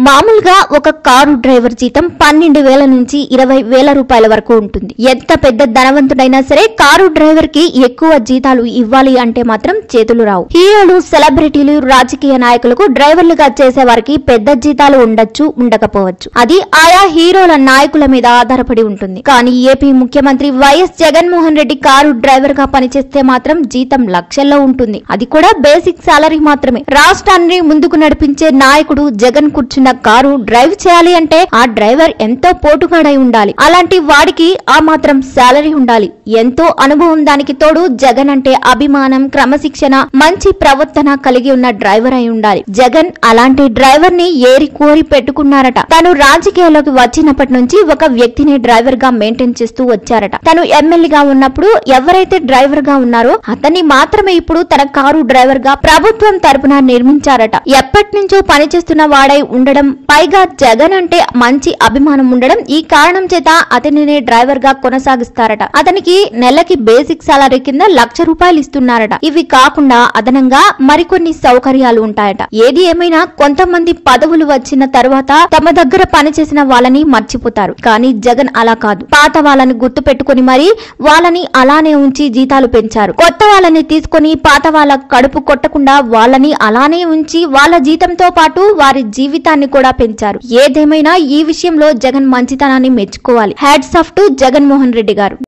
మామూలుగా ఒక car driver జీతం పన్నెండు వేల నుంచి ఇరవై వేల రూపాయల వరకు ఉంటుంది ఎంత పెద్ద ధనవంతుడైనా సరే కారు డ్రైవర్ కి ఎక్కువ జీతాలు ఇవ్వాలి అంటే మాత్రం చేతులు రావు హీరోలు సెలబ్రిటీలు రాజకీయ నాయకులకు డ్రైవర్లుగా చేసే వారికి పెద్ద జీతాలు ఉండొచ్చు ఉండకపోవచ్చు అది ఆయా హీరోల నాయకుల మీద ఆధారపడి ఉంటుంది కానీ ఏపీ ముఖ్యమంత్రి YS Jaganmohan Reddy car driver గా పనిచేస్తే మాత్రం జీతం లక్షల్లో ఉంటుంది అది కూడా బేసిక్ సాలరీ మాత్రమే రాష్ట్రాన్ని ముందుకు నడిపించే నాయకుడు జగన్ కూర్చున్న కారు డ్రైవ్ చేయాలి అంటే ఆ డ్రైవర్ ఎంతో పోటుగాడై ఉండాలి అలాంటి వాడికి ఆ మాత్రం సాలరీ ఉండాలి ఎంతో అనుభవం దానికి తోడు జగన్ అంటే అభిమానం క్రమశిక్షణ మంచి ప్రవర్తన కలిగి ఉన్న డ్రైవర్ అయి ఉండాలి జగన్ అలాంటి డ్రైవర్ ని ఏరి కోరి పెట్టుకున్నారట తను రాజకీయాల్లోకి వచ్చినప్పటి నుంచి ఒక వ్యక్తిని డ్రైవర్ గా మెయింటైన్ చేస్తూ వచ్చారట తను ఎమ్మెల్యేగా ఉన్నప్పుడు ఎవరైతే డ్రైవర్ గా ఉన్నారో అతన్ని మాత్రమే ఇప్పుడు తన కారు డ్రైవర్ గా ప్రభుత్వం తరపున నిర్మించారట ఎప్పటి నుంచో పనిచేస్తున్న వాడై ఉండడం పైగా జగన్ అంటే మంచి అభిమానం ఉండడం ఈ కారణం చేత అతనినే డ్రైవర్ గా కొనసాగిస్తారట అతనికి నెలకి బేసిక్ సాలరీ కింద లక్ష రూపాయలు ఇస్తున్నారట ఇవి కాకుండా అదనంగా మరికొన్ని సౌకర్యాలు ఉంటాయట ఏది ఏమైనా కొంతమంది పదవులు వచ్చిన తర్వాత తమ దగ్గర పనిచేసిన వాళ్ళని మర్చిపోతారు కానీ జగన్ అలా కాదు పాత వాళ్ళని గుర్తు పెట్టుకుని మరి వాళ్ళని అలానే ఉంచి జీతాలు పెంచారు కొత్త వాళ్ళని తీసుకొని పాత వాళ్ళ కడుపు కొట్టకుండా వాళ్ళని అలానే ఉంచి వాళ్ళ జీతంతో పాటు వారి జీవితాన్ని కూడా పెంచారు ఏదేమైనా ఈ విషయంలో జగన్ మంచితనాన్ని మెచ్చుకోవాలి hats off to Jaganmohan Reddy గారు